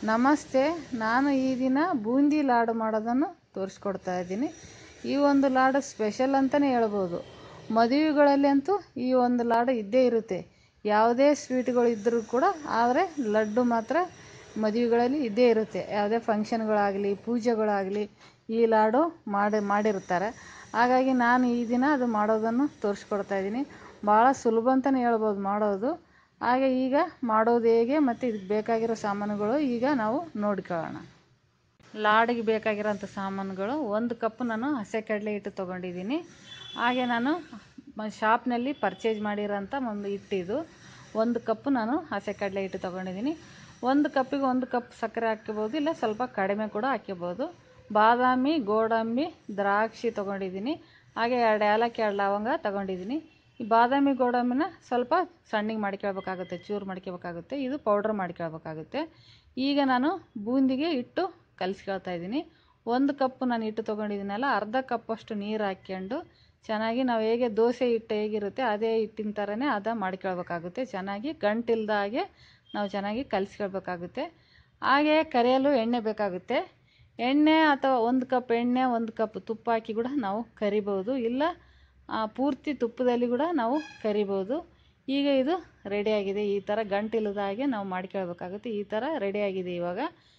ನಮಸ್ತೆ ನಾನು ಈ ದಿನ ಬೂಂದಿ ಲಾಡು ಮಾಡೋದನ್ನು ತೋರಿಸ್ಕೊಡ್ತಾ ಇದ್ದೀನಿ ಈ ಒಂದು ಲಾಡು ಸ್ಪೆಷಲ್ ಅಂತಲೇ ಹೇಳ್ಬೋದು ಮದುವೆಗಳಲ್ಲಿ ಅಂತೂ ಈ ಒಂದು ಲಾಡು ಇದ್ದೇ ಇರುತ್ತೆ ಯಾವುದೇ ಸ್ವೀಟ್ಗಳು ಇದ್ದರೂ ಕೂಡ ಆದರೆ ಲಡ್ಡು ಮಾತ್ರ ಮದುವೆಗಳಲ್ಲಿ ಇದ್ದೇ ಇರುತ್ತೆ ಯಾವುದೇ ಫಂಕ್ಷನ್ಗಳಾಗಲಿ ಪೂಜೆಗಳಾಗಲಿ ಈ ಲಾಡು ಮಾಡಿ ಮಾಡಿರ್ತಾರೆ ಹಾಗಾಗಿ ನಾನು ಈ ದಿನ ಅದು ಮಾಡೋದನ್ನು ತೋರಿಸ್ಕೊಡ್ತಾ ಇದ್ದೀನಿ ಭಾಳ ಸುಲಭ ಅಂತಲೇ ಹೇಳ್ಬೋದು ಮಾಡೋದು ಹಾಗೆ ಈಗ ಮಾಡೋದು ಹೇಗೆ ಮತ್ತು ಇದಕ್ಕೆ ಬೇಕಾಗಿರೋ ಸಾಮಾನುಗಳು ಈಗ ನಾವು ನೋಡ್ಕೊಳ್ಳೋಣ ಲಾಡಿಗೆ ಬೇಕಾಗಿರೋಂಥ ಸಾಮಾನುಗಳು ಒಂದು ಕಪ್ ನಾನು ಹಸೆ ಕಡಲೆ ಹಿಟ್ಟು ತೊಗೊಂಡಿದ್ದೀನಿ ಹಾಗೆ ನಾನು ಶಾಪ್ನಲ್ಲಿ ಪರ್ಚೇಸ್ ಮಾಡಿರೋಂಥ ಒಂದು ಹಿಟ್ಟಿದು ಒಂದು ಕಪ್ ನಾನು ಹಸೆ ಕಡಲೆ ಹಿಟ್ಟು ತೊಗೊಂಡಿದ್ದೀನಿ ಒಂದು ಕಪ್ಪಿಗೆ ಒಂದು ಕಪ್ ಸಕ್ಕರೆ ಹಾಕ್ಕೋಬೋದು ಇಲ್ಲ ಸ್ವಲ್ಪ ಕಡಿಮೆ ಕೂಡ ಹಾಕ್ಕೋಬೋದು ಬಾದಾಮಿ ಗೋಡಂಬಿ ದ್ರಾಕ್ಷಿ ತೊಗೊಂಡಿದ್ದೀನಿ ಹಾಗೆ ಎರಡು ಏಲಕ್ಕಿ ಎರಡು ಲವಂಗ ತೊಗೊಂಡಿದ್ದೀನಿ ಈ ಬಾದಾಮಿ ಗೋಡಂಬಿನ ಸ್ವಲ್ಪ ಸಣ್ಣಗೆ ಮಾಡ್ಕೊಳ್ಬೇಕಾಗುತ್ತೆ ಚೂರು ಮಾಡ್ಕೊಬೇಕಾಗುತ್ತೆ ಇದು ಪೌಡ್ರ್ ಮಾಡ್ಕೊಳ್ಬೇಕಾಗುತ್ತೆ ಈಗ ನಾನು ಬೂಂದಿಗೆ ಹಿಟ್ಟು ಕಲಿಸ್ಕೊಳ್ತಾ ಇದ್ದೀನಿ ಒಂದು ಕಪ್ ನಾನು ಹಿಟ್ಟು ತೊಗೊಂಡಿದ್ದೀನಲ್ಲ ಅರ್ಧ ಕಪ್ಪಷ್ಟು ನೀರು ಹಾಕ್ಕೊಂಡು ಚೆನ್ನಾಗಿ ನಾವು ಹೇಗೆ ದೋಸೆ ಹಿಟ್ಟು ಹೇಗಿರುತ್ತೆ ಅದೇ ಹಿಟ್ಟಿನ ಥರನೇ ಅದ ಮಾಡ್ಕೊಳ್ಬೇಕಾಗುತ್ತೆ ಚೆನ್ನಾಗಿ ಗಂಟಿಲ್ದ ಹಾಗೆ ನಾವು ಚೆನ್ನಾಗಿ ಕಲಿಸ್ಕೊಳ್ಬೇಕಾಗುತ್ತೆ ಹಾಗೆ ಕರಿಯಲು ಎಣ್ಣೆ ಬೇಕಾಗುತ್ತೆ ಎಣ್ಣೆ ಅಥವಾ ಒಂದು ಕಪ್ ಎಣ್ಣೆ ಒಂದು ಕಪ್ ತುಪ್ಪ ಹಾಕಿ ಕೂಡ ನಾವು ಕರಿಬೋದು ಇಲ್ಲ ಪೂರ್ತಿ ತುಪ್ಪದಲ್ಲಿ ಕೂಡ ನಾವು ಕರಿಬೋದು ಈಗ ಇದು ರೆಡಿಯಾಗಿದೆ ಈ ಥರ ಗಂಟಿಲ್ಲದ ಹಾಗೆ ನಾವು ಮಾಡ್ಕೊಳ್ಬೇಕಾಗುತ್ತೆ ಈ ಥರ ರೆಡಿಯಾಗಿದೆ ಇವಾಗ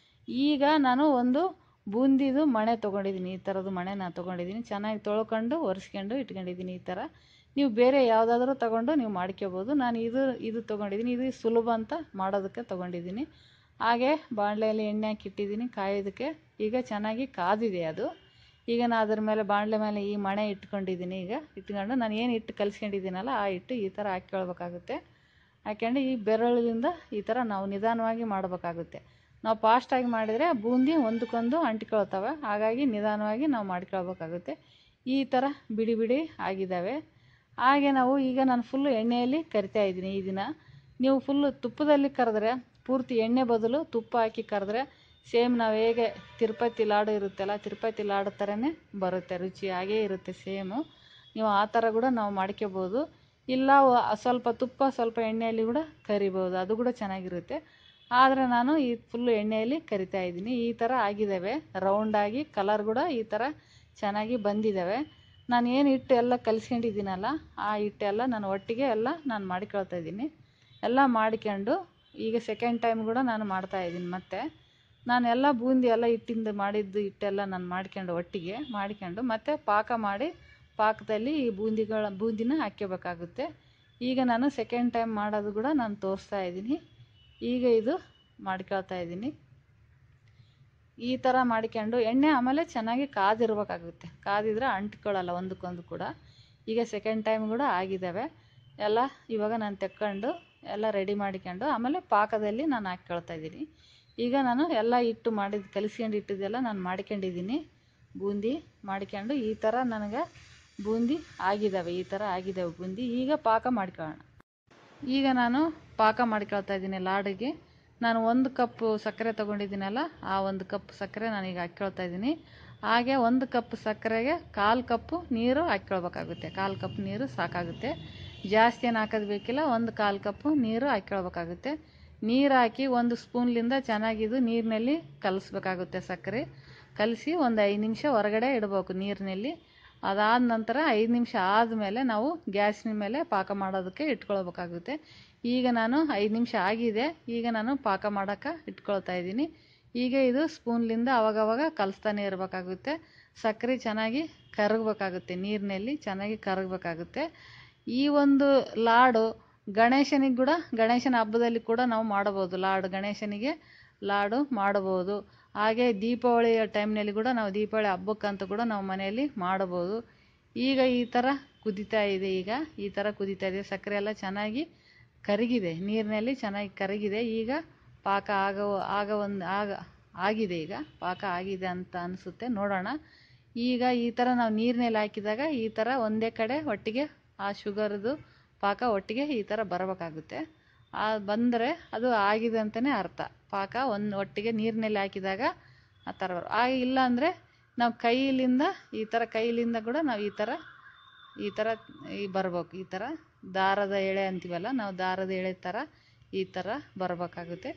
ಈಗ ನಾನು ಒಂದು ಬೂಂದಿದು ಮಣೆ ತೊಗೊಂಡಿದ್ದೀನಿ ಈ ಥರದ್ದು ಮಣೆ ನಾನು ತೊಗೊಂಡಿದ್ದೀನಿ ಚೆನ್ನಾಗಿ ತೊಳ್ಕೊಂಡು ಒರೆಸ್ಕೊಂಡು ಇಟ್ಕೊಂಡಿದ್ದೀನಿ ಈ ಥರ ನೀವು ಬೇರೆ ಯಾವುದಾದ್ರೂ ತೊಗೊಂಡು ನೀವು ಮಾಡ್ಕೋಬೋದು ನಾನು ಇದು ಇದು ತೊಗೊಂಡಿದ್ದೀನಿ ಇದು ಸುಲಭ ಅಂತ ಮಾಡೋದಕ್ಕೆ ತೊಗೊಂಡಿದ್ದೀನಿ ಹಾಗೆ ಬಾಣಲೆಯಲ್ಲಿ ಎಣ್ಣೆ ಹಾಕಿ ಇಟ್ಟಿದ್ದೀನಿ ಕಾಯೋದಕ್ಕೆ ಈಗ ಚೆನ್ನಾಗಿ ಕಾದಿದೆ ಅದು ಈಗ ನಾನು ಅದ್ರ ಮೇಲೆ ಬಾಣಲೆ ಮೇಲೆ ಈ ಮಣೆ ಇಟ್ಕೊಂಡಿದ್ದೀನಿ ಈಗ ಇಟ್ಕೊಂಡು ನಾನು ಏನು ಹಿಟ್ಟು ಕಲಿಸ್ಕೊಂಡಿದ್ದೀನಲ್ಲ ಆ ಹಿಟ್ಟು ಈ ಥರ ಹಾಕ್ಕೊಳ್ಬೇಕಾಗುತ್ತೆ ಹಾಕ್ಕೊಂಡು ಈ ಬೆರಳಿಂದ ಈ ಥರ ನಾವು ನಿಧಾನವಾಗಿ ಮಾಡಬೇಕಾಗುತ್ತೆ ನಾವು ಫಾಸ್ಟಾಗಿ ಮಾಡಿದರೆ ಬೂಂದಿ ಒಂದಕ್ಕೊಂದು ಅಂಟ್ಕೊಳ್ತವೆ ಹಾಗಾಗಿ ನಿಧಾನವಾಗಿ ನಾವು ಮಾಡ್ಕೊಳ್ಬೇಕಾಗುತ್ತೆ ಈ ಥರ ಬಿಡಿ ಬಿಡಿ ಆಗಿದ್ದಾವೆ ಹಾಗೆ ನಾವು ಈಗ ನಾನು ಫುಲ್ಲು ಎಣ್ಣೆಯಲ್ಲಿ ಕರಿತಾ ಇದ್ದೀನಿ ಈ ದಿನ ನೀವು ಫುಲ್ಲು ತುಪ್ಪದಲ್ಲಿ ಕರೆದ್ರೆ ಪೂರ್ತಿ ಎಣ್ಣೆ ಬದಲು ತುಪ್ಪ ಹಾಕಿ ಕರೆದ್ರೆ ಸೇಮ್ ನಾವು ಹೇಗೆ ತಿರುಪತಿ ಲಾಡು ಇರುತ್ತಲ್ಲ ತಿರುಪತಿ ಲಾಡು ಥರನೇ ಬರುತ್ತೆ ರುಚಿ ಹಾಗೇ ಇರುತ್ತೆ ಸೇಮು ನೀವು ಆ ಥರ ಕೂಡ ನಾವು ಮಾಡ್ಕೋಬೋದು ಇಲ್ಲ ಸ್ವಲ್ಪ ತುಪ್ಪ ಸ್ವಲ್ಪ ಎಣ್ಣೆಯಲ್ಲಿ ಕೂಡ ಕರಿಬೋದು ಅದು ಕೂಡ ಚೆನ್ನಾಗಿರುತ್ತೆ ಆದರೆ ನಾನು ಈ ಫುಲ್ಲು ಎಣ್ಣೆಯಲ್ಲಿ ಕರಿತಾ ಇದ್ದೀನಿ ಈ ಥರ ಆಗಿದ್ದಾವೆ ರೌಂಡಾಗಿ ಕಲರ್ ಕೂಡ ಈ ಥರ ಚೆನ್ನಾಗಿ ಬಂದಿದ್ದಾವೆ ನಾನು ಏನು ಹಿಟ್ಟು ಎಲ್ಲ ಕಲಿಸ್ಕೊಂಡಿದ್ದೀನಲ್ಲ ಆ ಹಿಟ್ಟೆಲ್ಲ ನಾನು ಒಟ್ಟಿಗೆ ಎಲ್ಲ ನಾನು ಮಾಡ್ಕೊಳ್ತಾ ಇದ್ದೀನಿ ಎಲ್ಲ ಮಾಡ್ಕೊಂಡು ಈಗ ಸೆಕೆಂಡ್ ಟೈಮ್ ಕೂಡ ನಾನು ಮಾಡ್ತಾಯಿದ್ದೀನಿ ಮತ್ತೆ ನಾನು ಎಲ್ಲ ಬೂಂದಿ ಎಲ್ಲ ಹಿಟ್ಟಿಂದ ಮಾಡಿದ್ದು ಹಿಟ್ಟೆಲ್ಲ ನಾನು ಮಾಡ್ಕೊಂಡು ಒಟ್ಟಿಗೆ ಮಾಡ್ಕೊಂಡು ಮತ್ತೆ ಪಾಕ ಮಾಡಿ ಪಾಕದಲ್ಲಿ ಈ ಬೂಂದಿಗಳ ಬೂಂದಿನ ಹಾಕ್ಕೋಬೇಕಾಗುತ್ತೆ ಈಗ ನಾನು ಸೆಕೆಂಡ್ ಟೈಮ್ ಮಾಡೋದು ಕೂಡ ನಾನು ತೋರಿಸ್ತಾ ಇದ್ದೀನಿ ಈಗ ಇದು ಮಾಡ್ಕೊಳ್ತಾ ಇದ್ದೀನಿ ಈ ಥರ ಮಾಡ್ಕೊಂಡು ಎಣ್ಣೆ ಆಮೇಲೆ ಚೆನ್ನಾಗಿ ಕಾದಿರ್ಬೇಕಾಗುತ್ತೆ ಕಾದಿದ್ರೆ ಅಂಟ್ಕೊಳ್ಳಲ್ಲ ಒಂದಕ್ಕೊಂದು ಕೂಡ ಈಗ ಸೆಕೆಂಡ್ ಟೈಮ್ ಕೂಡ ಆಗಿದ್ದಾವೆ ಎಲ್ಲ ಇವಾಗ ನಾನು ತೆಕ್ಕೊಂಡು ಎಲ್ಲ ರೆಡಿ ಮಾಡ್ಕೊಂಡು ಆಮೇಲೆ ಪಾಕದಲ್ಲಿ ನಾನು ಹಾಕ್ಕೊಳ್ತಾ ಇದ್ದೀನಿ ಈಗ ನಾನು ಎಲ್ಲ ಹಿಟ್ಟು ಮಾಡಿದ್ದು ಕಲಿಸ್ಕೊಂಡು ಇಟ್ಟಿದ್ದೆಲ್ಲ ನಾನು ಮಾಡ್ಕೊಂಡಿದ್ದೀನಿ ಬೂಂದಿ ಮಾಡ್ಕೊಂಡು ಈ ಥರ ನನಗೆ ಬೂಂದಿ ಆಗಿದ್ದಾವೆ ಈ ಥರ ಆಗಿದ್ದಾವೆ ಬೂಂದಿ ಈಗ ಪಾಕ ಮಾಡ್ಕೊಳ್ಳೋಣ ಈಗ ನಾನು ಪಾಕ ಮಾಡ್ಕೊಳ್ತಾ ಇದ್ದೀನಿ ಲಾಡಿಗೆ ನಾನು ಒಂದು ಕಪ್ ಸಕ್ಕರೆ ತೊಗೊಂಡಿದ್ದೀನಲ್ಲ ಆ ಒಂದು ಕಪ್ ಸಕ್ಕರೆ ನಾನೀಗ ಹಾಕ್ಕೊಳ್ತಾ ಇದ್ದೀನಿ ಹಾಗೆ ಒಂದು ಕಪ್ ಸಕ್ಕರೆಗೆ ಕಾಲು ಕಪ್ಪು ನೀರು ಹಾಕ್ಕೊಳ್ಬೇಕಾಗುತ್ತೆ ಕಾಲು ಕಪ್ ನೀರು ಸಾಕಾಗುತ್ತೆ ಜಾಸ್ತಿ ಏನು ಹಾಕೋದು ಬೇಕಿಲ್ಲ ಒಂದು ಕಾಲು ಕಪ್ಪು ನೀರು ಹಾಕ್ಕೊಳ್ಬೇಕಾಗುತ್ತೆ ನೀರು ಹಾಕಿ ಒಂದು ಸ್ಪೂನ್ಲಿಂದ ಚೆನ್ನಾಗಿದು ನೀರಿನಲ್ಲಿ ಕಲಿಸ್ಬೇಕಾಗುತ್ತೆ ಸಕ್ಕರೆ ಕಲಸಿ ಒಂದು ಐದು ನಿಮಿಷ ಹೊರಗಡೆ ಇಡಬೇಕು ನೀರಿನಲ್ಲಿ ಅದಾದ ನಂತರ ಐದು ನಿಮಿಷ ಆದಮೇಲೆ ನಾವು ಗ್ಯಾಸಿನ ಮೇಲೆ ಪಾಕ ಮಾಡೋದಕ್ಕೆ ಇಟ್ಕೊಳ್ಬೇಕಾಗುತ್ತೆ ಈಗ ನಾನು ಐದು ನಿಮಿಷ ಆಗಿದೆ ಈಗ ನಾನು ಪಾಕ ಮಾಡೋಕ್ಕೆ ಇಟ್ಕೊಳ್ತಾ ಇದ್ದೀನಿ ಈಗ ಇದು ಸ್ಪೂನ್ಲಿಂದ ಅವಾಗವಾಗ ಕಲಿಸ್ತಾನೆ ಇರಬೇಕಾಗುತ್ತೆ ಸಕ್ಕರೆ ಚೆನ್ನಾಗಿ ಕರಗಬೇಕಾಗುತ್ತೆ ನೀರಿನಲ್ಲಿ ಚೆನ್ನಾಗಿ ಕರಗಬೇಕಾಗುತ್ತೆ ಈ ಒಂದು ಲಾಡು ಗಣೇಶನಿಗೆ ಕೂಡ ಗಣೇಶನ ಹಬ್ಬದಲ್ಲಿ ಕೂಡ ನಾವು ಮಾಡಬೋದು ಲಾಡು ಗಣೇಶನಿಗೆ ಲಾಡು ಮಾಡಬೋದು ಹಾಗೆ ದೀಪಾವಳಿಯ ಟೈಮ್ನಲ್ಲಿ ಕೂಡ ನಾವು ದೀಪಾವಳಿ ಹಬ್ಬಕ್ಕಂತ ಕೂಡ ನಾವು ಮನೆಯಲ್ಲಿ ಮಾಡಬೋದು ಈಗ ಈ ಥರ ಕುದೀತಾ ಇದೆ ಈಗ ಈ ಥರ ಕುದೀತಾ ಇದೆ ಸಕ್ಕರೆ ಎಲ್ಲ ಚೆನ್ನಾಗಿ ಕರಗಿದೆ ನೀರಿನಲ್ಲಿ ಚೆನ್ನಾಗಿ ಕರಗಿದೆ ಈಗ ಪಾಕ ಆಗ ಆಗ ಒಂದು ಆಗ ಆಗಿದೆ ಈಗ ಪಾಕ ಆಗಿದೆ ಅಂತ ಅನಿಸುತ್ತೆ ನೋಡೋಣ ಈಗ ಈ ಥರ ನಾವು ನೀರಿನಲ್ಲಿ ಹಾಕಿದಾಗ ಈ ಥರ ಒಂದೇ ಕಡೆ ಒಟ್ಟಿಗೆ ಆ ಶುಗರ್ದು ಪಾಕ ಒಟ್ಟಿಗೆ ಈ ಥರ ಬರಬೇಕಾಗುತ್ತೆ ಆ ಬಂದರೆ ಅದು ಆಗಿದೆ ಅಂತಲೇ ಅರ್ಥ ಪಾಕ ಒಂದು ಒಟ್ಟಿಗೆ ನೀರಿನಲ್ಲಿ ಹಾಕಿದಾಗ ಆ ಥರ ಬರೋ ಆ ಇಲ್ಲ ಅಂದರೆ ನಾವು ಕೈಲಿಂದ ಈ ಥರ ಕೈಲಿಂದ ಕೂಡ ನಾವು ಈ ಥರ ಈ ಥರ ಈ ಬರ್ಬೇಕು ಈ ಥರ ದಾರದ ಎಳೆ ಅಂತೀವಲ್ಲ ನಾವು ದಾರದ ಎಳೆ ಥರ ಈ ಥರ ಬರಬೇಕಾಗುತ್ತೆ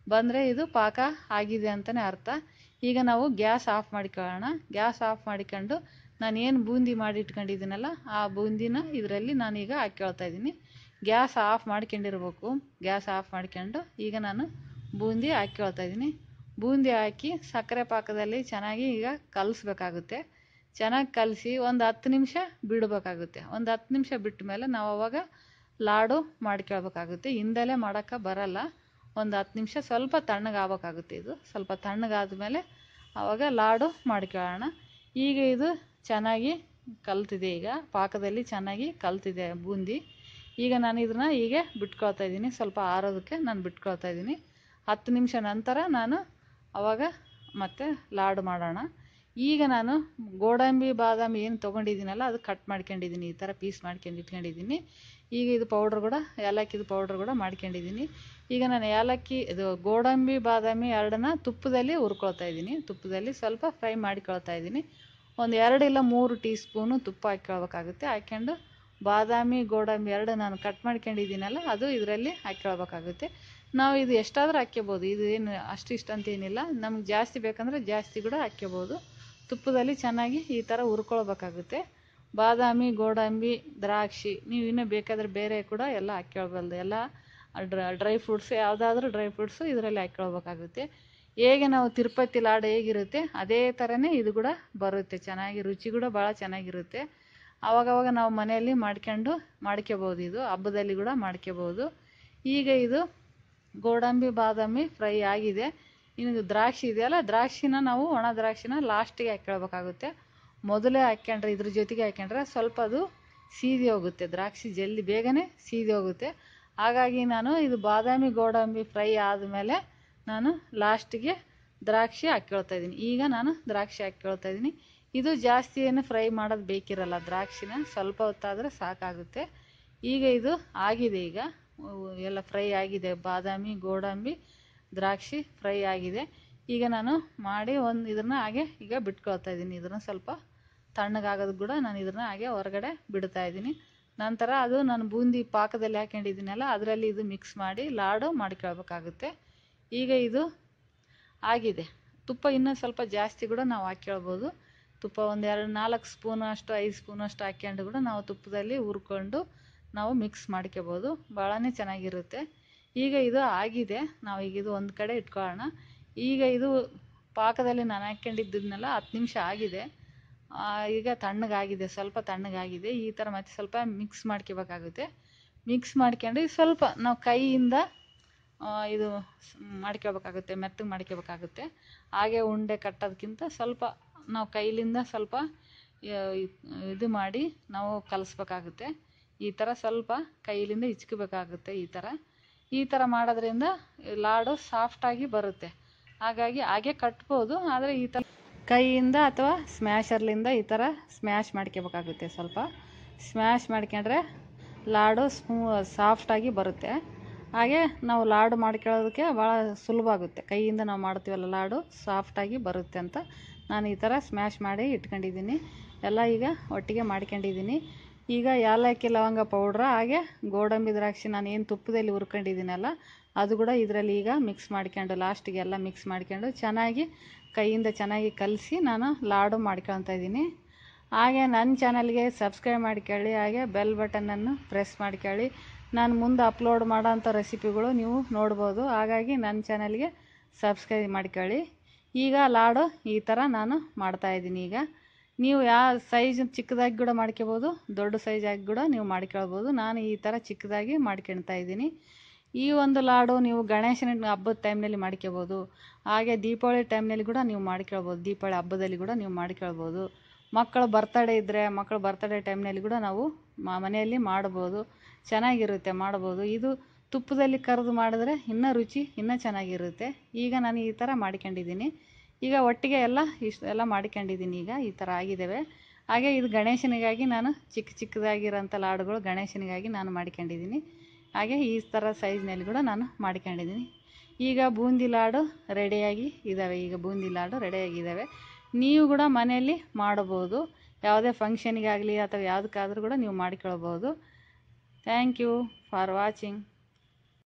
ಬಂದರೆ ಇದು ಪಾಕ ಆಗಿದೆ ಅಂತಲೇ ಅರ್ಥ ಈಗ ನಾವು ಗ್ಯಾಸ್ ಆಫ್ ಮಾಡಿಕೊಳ್ಳೋಣ ಗ್ಯಾಸ್ ಆಫ್ ಮಾಡಿಕೊಂಡು ನಾನು ಏನು ಬೂಂದಿ ಮಾಡಿ ಇಟ್ಕೊಂಡಿದ್ದೀನಲ್ಲ ಆ ಬೂಂದಿನ ಇದರಲ್ಲಿ ನಾನೀಗ ಹಾಕ್ಕೊಳ್ತಾ ಇದ್ದೀನಿ ಗ್ಯಾಸ್ ಆಫ್ ಮಾಡ್ಕೊಂಡಿರ್ಬೇಕು ಗ್ಯಾಸ್ ಆಫ್ ಮಾಡ್ಕೊಂಡು ಈಗ ನಾನು ಬೂಂದಿ ಹಾಕ್ಕೊಳ್ತಾ ಇದ್ದೀನಿ ಬೂಂದಿ ಹಾಕಿ ಸಕ್ಕರೆ ಪಾಕದಲ್ಲಿ ಚೆನ್ನಾಗಿ ಈಗ ಕಲಿಸ್ಬೇಕಾಗುತ್ತೆ ಚೆನ್ನಾಗಿ ಕಲಸಿ ಒಂದು ಹತ್ತು ನಿಮಿಷ ಬಿಡಬೇಕಾಗುತ್ತೆ ಒಂದು ಹತ್ತು ನಿಮಿಷ ಬಿಟ್ಟ ಮೇಲೆ ನಾವು ಅವಾಗ ಲಾಡು ಮಾಡ್ಕೊಳ್ಬೇಕಾಗುತ್ತೆ ಹಿಂದಲೇ ಮಾಡೋಕ್ಕೆ ಬರಲ್ಲ ಒಂದು ಹತ್ತು ನಿಮಿಷ ಸ್ವಲ್ಪ ತಣ್ಣಗಾಗಬೇಕಾಗುತ್ತೆ ಇದು ಸ್ವಲ್ಪ ತಣ್ಣಗಾದ್ಮೇಲೆ ಆವಾಗ ಲಾಡು ಮಾಡ್ಕೊಳ್ಳೋಣ ಈಗ ಇದು ಚೆನ್ನಾಗಿ ಕಲ್ತಿದೆ ಈಗ ಪಾಕದಲ್ಲಿ ಚೆನ್ನಾಗಿ ಕಲ್ತಿದೆ ಬೂಂದಿ ಈಗ ನಾನು ಇದನ್ನ ಹೀಗೆ ಬಿಟ್ಕೊಳ್ತಾ ಇದ್ದೀನಿ ಸ್ವಲ್ಪ ಆರೋದಕ್ಕೆ ನಾನು ಬಿಟ್ಕೊಳ್ತಾ ಇದ್ದೀನಿ ಹತ್ತು ನಿಮಿಷ ನಂತರ ನಾನು ಆವಾಗ ಮತ್ತೆ ಲಾಡು ಮಾಡೋಣ ಈಗ ನಾನು ಗೋಡಂಬಿ ಬಾದಾಮಿ ಏನು ತೊಗೊಂಡಿದ್ದೀನಲ್ಲ ಅದು ಕಟ್ ಮಾಡ್ಕೊಂಡಿದ್ದೀನಿ ಈ ಥರ ಪೀಸ್ ಮಾಡ್ಕೊಂಡು ಇಟ್ಕೊಂಡಿದ್ದೀನಿ ಈಗ ಇದು ಪೌಡ್ರ್ ಕೂಡ ಏಲಕ್ಕಿದು ಪೌಡ್ರ್ ಕೂಡ ಮಾಡ್ಕೊಂಡಿದ್ದೀನಿ ಈಗ ನಾನು ಏಲಕ್ಕಿ ಇದು ಗೋಡಂಬಿ ಬಾದಾಮಿ ಎರಡನ್ನ ತುಪ್ಪದಲ್ಲಿ ಹುರ್ಕೊಳ್ತಾ ಇದ್ದೀನಿ ತುಪ್ಪದಲ್ಲಿ ಸ್ವಲ್ಪ ಫ್ರೈ ಮಾಡಿಕೊಳ್ತಾ ಇದ್ದೀನಿ ಒಂದು ಎರಡು ಇಲ್ಲ ಮೂರು ಟೀ ಸ್ಪೂನು ತುಪ್ಪ ಹಾಕ್ಕೊಳ್ಬೇಕಾಗುತ್ತೆ ಹಾಕ್ಕೊಂಡು ಬಾದಾಮಿ ಗೋಡಂಬಿ ಎರಡು ನಾನು ಕಟ್ ಮಾಡ್ಕೊಂಡಿದ್ದೀನಲ್ಲ ಅದು ಇದರಲ್ಲಿ ಹಾಕ್ಕೊಳ್ಬೇಕಾಗುತ್ತೆ ನಾವು ಇದು ಎಷ್ಟಾದರೂ ಹಾಕ್ಕೋಬೋದು ಇದು ಏನು ಅಷ್ಟಿಷ್ಟು ಅಂತ ಏನಿಲ್ಲ ನಮ್ಗೆ ಜಾಸ್ತಿ ಬೇಕಂದರೆ ಜಾಸ್ತಿ ಕೂಡ ಹಾಕ್ಕೋಬೋದು ತುಪ್ಪದಲ್ಲಿ ಚೆನ್ನಾಗಿ ಈ ಥರ ಹುರ್ಕೊಳ್ಬೇಕಾಗುತ್ತೆ ಬಾದಾಮಿ ಗೋಡಂಬಿ ದ್ರಾಕ್ಷಿ ನೀವು ಇನ್ನೂ ಬೇಕಾದರೆ ಬೇರೆ ಕೂಡ ಎಲ್ಲ ಹಾಕ್ಕೊಳ್ಬಲ್ದು ಎಲ್ಲ ಡ್ರೈ ಫ್ರೂಟ್ಸ್ ಯಾವುದಾದ್ರೂ ಡ್ರೈ ಫ್ರೂಟ್ಸು ಇದರಲ್ಲಿ ಹಾಕ್ಕೊಳ್ಬೇಕಾಗುತ್ತೆ ಹೇಗೆ ನಾವು ತಿರುಪತಿ ಲಾಡು ಹೇಗಿರುತ್ತೆ ಅದೇ ಥರನೇ ಇದು ಕೂಡ ಬರುತ್ತೆ ಚೆನ್ನಾಗಿ ರುಚಿ ಕೂಡ ಭಾಳ ಚೆನ್ನಾಗಿರುತ್ತೆ ಆವಾಗವಾಗ ನಾವು ಮನೆಯಲ್ಲಿ ಮಾಡ್ಕೊಂಡು ಮಾಡ್ಕೋಬೋದು ಇದು ಹಬ್ಬದಲ್ಲಿ ಕೂಡ ಮಾಡ್ಕೋಬೋದು ಈಗ ಇದು ಗೋಡಂಬಿ ಬಾದಾಮಿ ಫ್ರೈ ಆಗಿದೆ ಇನ್ನು ದ್ರಾಕ್ಷಿ ಇದೆಯಲ್ಲ ದ್ರಾಕ್ಷಿನ ನಾವು ಒಣ ದ್ರಾಕ್ಷಿನ ಲಾಸ್ಟಿಗೆ ಹಾಕ್ಕೊಳ್ಬೇಕಾಗುತ್ತೆ ಮೊದಲೇ ಹಾಕ್ಕೊಂಡ್ರೆ ಇದ್ರ ಜೊತೆಗೆ ಹಾಕ್ಕೊಂಡ್ರೆ ಸ್ವಲ್ಪ ಅದು ಸೀದಿ ಹೋಗುತ್ತೆ ದ್ರಾಕ್ಷಿ ಜಲ್ದಿ ಬೇಗನೆ ಸೀದಿ ಹೋಗುತ್ತೆ ಹಾಗಾಗಿ ನಾನು ಇದು ಬಾದಾಮಿ ಗೋಡಂಬಿ ಫ್ರೈ ಆದಮೇಲೆ ನಾನು ಲಾಸ್ಟಿಗೆ ದ್ರಾಕ್ಷಿ ಹಾಕ್ಕೊಳ್ತಾ ಇದ್ದೀನಿ ಈಗ ನಾನು ದ್ರಾಕ್ಷಿ ಹಾಕ್ಕೊಳ್ತಾ ಇದ್ದೀನಿ ಇದು ಜಾಸ್ತಿ ಏನು ಫ್ರೈ ಮಾಡೋದು ಬೇಕಿರಲ್ಲ ದ್ರಾಕ್ಷಿನ ಸ್ವಲ್ಪ ಹೊತ್ತಾದರೆ ಸಾಕಾಗುತ್ತೆ ಈಗ ಇದು ಆಗಿದೆ ಈಗ ಅವು ಎಲ್ಲ ಫ್ರೈ ಆಗಿದೆ ಬಾದಾಮಿ ಗೋಡಂಬಿ ದ್ರಾಕ್ಷಿ ಫ್ರೈ ಆಗಿದೆ ಈಗ ನಾನು ಮಾಡಿ ಒಂದು ಇದನ್ನು ಹಾಗೆ ಈಗ ಬಿಟ್ಕೊಳ್ತಾ ಇದ್ದೀನಿ ಇದನ್ನು ಸ್ವಲ್ಪ ತಣ್ಣಗಾಗೋದು ಕೂಡ ನಾನು ಇದನ್ನು ಹಾಗೆ ಹೊರಗಡೆ ಬಿಡ್ತಾ ಇದ್ದೀನಿ ನಂತರ ಅದು ನಾನು ಬೂಂದಿ ಪಾಕದಲ್ಲಿ ಹಾಕೊಂಡಿದ್ದೀನಲ್ಲ ಅದರಲ್ಲಿ ಇದು ಮಿಕ್ಸ್ ಮಾಡಿ ಲಾಡು ಮಾಡ್ಕೊಳ್ಬೇಕಾಗುತ್ತೆ ಈಗ ಇದು ಆಗಿದೆ ತುಪ್ಪ ಇನ್ನೂ ಸ್ವಲ್ಪ ಜಾಸ್ತಿ ಕೂಡ ನಾವು ಹಾಕ್ಕೊಳ್ಬೋದು ತುಪ್ಪ ಒಂದು ಎರಡು ನಾಲ್ಕು ಸ್ಪೂನ್ ಅಷ್ಟು ಐದು ಸ್ಪೂನ್ ಅಷ್ಟು ಹಾಕ್ಕೊಂಡು ಕೂಡ ನಾವು ತುಪ್ಪದಲ್ಲಿ ಹುರ್ಕೊಂಡು ನಾವು ಮಿಕ್ಸ್ ಮಾಡ್ಕೋಬೋದು ಭಾಳನೇ ಚೆನ್ನಾಗಿರುತ್ತೆ ಈಗ ಇದು ಆಗಿದೆ ನಾವು ಈಗ ಇದು ಒಂದು ಕಡೆ ಇಟ್ಕೊಳ್ಳೋಣ ಈಗ ಇದು ಪಾಕದಲ್ಲಿ ನಾನು ಹಾಕ್ಕೊಂಡಿದ್ದನ್ನೆಲ್ಲ ಹತ್ತು ನಿಮಿಷ ಆಗಿದೆ ಆ, ಈಗ ತಣ್ಣಗಾಗಿದೆ ಸ್ವಲ್ಪ ತಣ್ಣಗಾಗಿದೆ ಈ ಥರ ಮತ್ತೆ ಸ್ವಲ್ಪ ಮಿಕ್ಸ್ ಮಾಡ್ಕೋಬೇಕಾಗುತ್ತೆ ಮಿಕ್ಸ್ ಮಾಡ್ಕೊಂಡು ಸ್ವಲ್ಪ ನಾವು ಕೈಯಿಂದ ಆ, ಇದು ಸ್- ಮಾಡ್ಕೋಬೇಕಾಗುತ್ತೆ ಮೆತ್ತಗೆ ಮಾಡ್ಕೋಬೇಕಾಗುತ್ತೆ ಹಾಗೆ ಉಂಡೆ ಕಟ್ಟೋದಕ್ಕಿಂತ ಸ್ವಲ್ಪ ನಾವು ಕೈಲಿಂದ ಸ್ವಲ್ಪ ಆ, ಇದು ಮಾಡಿ ನಾವು ಕಲಿಸ್ಬೇಕಾಗುತ್ತೆ ಈ ಥರ ಸ್ವಲ್ಪ ಕೈಲಿಂದ ಇಚ್ಕೋಬೇಕಾಗುತ್ತೆ ಈ ಥರ ಈ ಥರ ಮಾಡೋದ್ರಿಂದ ಲಾಡು ಸಾಫ್ಟಾಗಿ ಬರುತ್ತೆ ಹಾಗಾಗಿ ಹಾಗೆ ಕಟ್ಬೋದು ಆದರೆ ಈ ಥರ ಕೈಯಿಂದ ಅಥವಾ ಸ್ಮ್ಯಾಶರ್ಲಿಂದ ಈ ಥರ ಸ್ಮ್ಯಾಶ್ ಮಾಡ್ಕೋಬೇಕಾಗುತ್ತೆ ಸ್ವಲ್ಪ ಸ್ಮ್ಯಾಶ್ ಮಾಡ್ಕೊಂಡ್ರೆ ಲಾಡು ಸ್ಮೂ ಸಾಫ್ಟಾಗಿ ಬರುತ್ತೆ ಹಾಗೆ ನಾವು ಲಾಡು ಮಾಡ್ಕೊಳ್ಳೋದಕ್ಕೆ ಭಾಳ ಸುಲಭ ಆಗುತ್ತೆ ಕೈಯಿಂದ ನಾವು ಮಾಡ್ತೀವಲ್ಲ ಲಾಡು ಸಾಫ್ಟಾಗಿ ಬರುತ್ತೆ ಅಂತ ನಾನು ಈ ಥರ ಸ್ಮ್ಯಾಶ್ ಮಾಡಿ ಇಟ್ಕೊಂಡಿದ್ದೀನಿ ಎಲ್ಲ ಈಗ ಒಟ್ಟಿಗೆ ಮಾಡ್ಕೊಂಡಿದ್ದೀನಿ ಈಗ ಏಲಕ್ಕಿ ಲವಂಗ ಪೌಡ್ರ ಹಾಗೆ ಗೋಡಂಬಿ ದ್ರಾಕ್ಷಿ ನಾನು ಏನು ತುಪ್ಪದಲ್ಲಿ ಹುರ್ಕೊಂಡಿದ್ದೀನಲ್ಲ ಅದು ಕೂಡ ಇದರಲ್ಲಿ ಈಗ ಮಿಕ್ಸ್ ಮಾಡ್ಕೊಂಡು ಲಾಸ್ಟಿಗೆ ಎಲ್ಲ ಮಿಕ್ಸ್ ಮಾಡ್ಕೊಂಡು ಚೆನ್ನಾಗಿ ಕೈಯಿಂದ ಚೆನ್ನಾಗಿ ಕಲಸಿ ನಾನು ಲಾಡು ಮಾಡ್ಕೊಳ್ತಾ ಇದ್ದೀನಿ ಹಾಗೆ ನನ್ನ ಚಾನಲ್ಗೆ ಸಬ್ಸ್ಕ್ರೈಬ್ ಮಾಡ್ಕೊಳ್ಳಿ ಹಾಗೆ ಬೆಲ್ ಬಟನನ್ನು ಪ್ರೆಸ್ ಮಾಡ್ಕೊಳ್ಳಿ ನಾನು ಮುಂದೆ ಅಪ್ಲೋಡ್ ಮಾಡೋಂಥ ರೆಸಿಪಿಗಳು ನೀವು ನೋಡ್ಬೋದು ಹಾಗಾಗಿ ನನ್ನ ಚಾನಲ್ಗೆ ಸಬ್ಸ್ಕ್ರೈಬ್ ಮಾಡ್ಕೊಳ್ಳಿ ಈಗ ಲಾಡು ಈ ಥರ ನಾನು ಮಾಡ್ತಾಯಿದ್ದೀನಿ ಈಗ ನೀವು ಯಾವ ಸೈಜ್ ಚಿಕ್ಕದಾಗಿ ಕೂಡ ಮಾಡ್ಕೋಬೋದು ದೊಡ್ಡ ಸೈಜಾಗಿ ಕೂಡ ನೀವು ಮಾಡ್ಕೊಳ್ಬೋದು ನಾನು ಈ ಥರ ಚಿಕ್ಕದಾಗಿ ಮಾಡ್ಕೊಳ್ತಾ ಇದ್ದೀನಿ ಈ ಒಂದು ಲಾಡು ನೀವು ಗಣೇಶನ ಹಬ್ಬದ ಟೈಮ್ನಲ್ಲಿ ಮಾಡ್ಕೋಬೋದು ಹಾಗೆ ದೀಪಾವಳಿ ಟೈಮ್ನಲ್ಲಿ ಕೂಡ ನೀವು ಮಾಡ್ಕೊಳ್ಬೋದು ದೀಪಾವಳಿ ಹಬ್ಬದಲ್ಲಿ ಕೂಡ ನೀವು ಮಾಡ್ಕೊಳ್ಬೋದು ಮಕ್ಕಳ ಬರ್ತಡೇ ಇದ್ದರೆ ಮಕ್ಕಳ ಬರ್ತಡೇ ಟೈಮ್ನಲ್ಲಿ ಕೂಡ ನಾವು ಮ- ಮನೆಯಲ್ಲಿ ಮಾಡ್ಬೋದು ಚೆನ್ನಾಗಿರುತ್ತೆ ಮಾಡ್ಬೋದು ಇದು ತುಪ್ಪದಲ್ಲಿ ಕರೆದು ಮಾಡಿದ್ರೆ ಇನ್ನೂ ರುಚಿ ಇನ್ನೂ ಚೆನ್ನಾಗಿರುತ್ತೆ ಈಗ ನಾನು ಈ ಥರ ಮಾಡ್ಕೊಂಡಿದ್ದೀನಿ ಈಗ ಒಟ್ಟಿಗೆ ಎಲ್ಲ ಇಷ್ಟು ಎಲ್ಲ ಮಾಡ್ಕೊಂಡಿದ್ದೀನಿ ಈಗ ಈ ಥರ ಆಗಿದ್ದಾವೆ ಹಾಗೆ ಇದು ಗಣೇಶನಿಗಾಗಿ ನಾನು ಚಿಕ್ಕ ಚಿಕ್ಕದಾಗಿರೋಂಥ ಲಾಡುಗಳು ಗಣೇಶನಿಗಾಗಿ ನಾನು ಮಾಡ್ಕೊಂಡಿದ್ದೀನಿ ಹಾಗೆ ಈ ಥರ ಸೈಜ್ನಲ್ಲಿ ಕೂಡ ನಾನು ಮಾಡ್ಕೊಂಡಿದ್ದೀನಿ ಈಗ ಬೂಂದಿ ಲಾಡು ರೆಡಿಯಾಗಿ ಇದ್ದಾವೆ ಈಗ ಬೂಂದಿ ಲಾಡು ರೆಡಿಯಾಗಿದ್ದಾವೆ ನೀವು ಕೂಡ ಮನೆಯಲ್ಲಿ ಮಾಡಬಹುದು ಯಾವುದೇ ಫಂಕ್ಷನಿಗಾಗಲಿ ಅಥವಾ ಯಾವುದಕ್ಕಾದ್ರೂ ಕೂಡ ನೀವು ಮಾಡ್ಕೊಳ್ಬೋದು ಥ್ಯಾಂಕ್ ಯು ಫಾರ್ ವಾಚಿಂಗ್